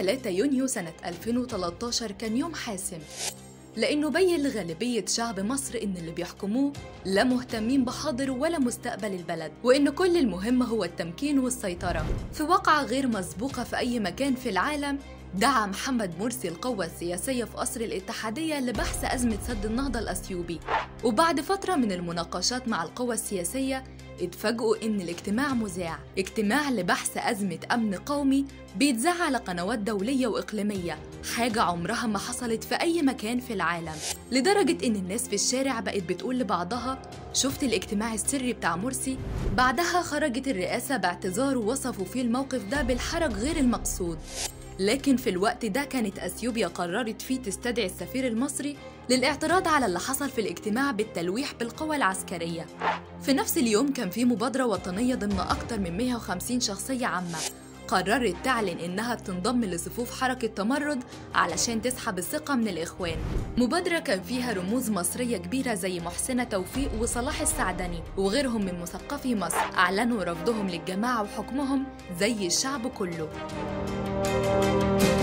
3 يونيو سنة 2013 كان يوم حاسم لأنه بين لغالبية شعب مصر إن اللي بيحكموه لا مهتمين بحاضر ولا مستقبل البلد وإن كل المهم هو التمكين والسيطرة في واقعة غير مسبوقة في أي مكان في العالم دعا محمد مرسي القوة السياسية في قصر الاتحادية لبحث أزمة سد النهضة الأثيوبي وبعد فترة من المناقشات مع القوى السياسية اتفاجئوا إن الاجتماع مذاع اجتماع لبحث أزمة أمن قومي بيتذاع على قنوات دولية وإقليمية حاجة عمرها ما حصلت في أي مكان في العالم لدرجة إن الناس في الشارع بقت بتقول لبعضها شفت الاجتماع السري بتاع مرسي بعدها خرجت الرئاسة باعتذار ووصفوا فيه الموقف ده بالحرج غير المقصود لكن في الوقت ده كانت أثيوبيا قررت فيه تستدعي السفير المصري للاعتراض على اللي حصل في الاجتماع بالتلويح بالقوى العسكرية في نفس اليوم كان في مبادرة وطنية ضمن أكثر من 150 شخصية عامة قررت تعلن إنها بتنضم لصفوف حركة تمرد علشان تسحب الثقة من الإخوان مبادرة كان فيها رموز مصرية كبيرة زي محسنة توفيق وصلاح السعدني وغيرهم من مثقفي مصر أعلنوا رفضهم للجماعة وحكمهم زي الشعب كله